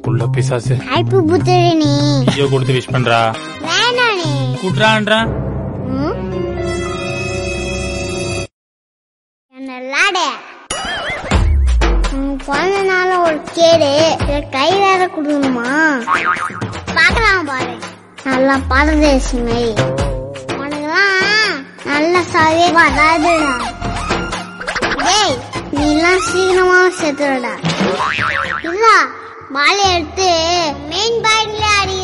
உள்ள பிசாசு happy birthday நீ ஐயோ கொடுத்து விஷ் பண்றா வேணா நீ குட்ரான்றா ம்? என்ன விளாட உன் பிறந்த நாள ஒரு கேடு இத கை வேற கொடுக்கணுமா பார்க்கலாம் பாரு நல்லா பரதேசி மாரி உனக்குலாம் நல்ல சாவே வராதுடா டேய் நீலாம் சீக்கிரமா செத்துடா இல்ல பாலை எடுத்து மெயின் பாயிண்ட்ல அடி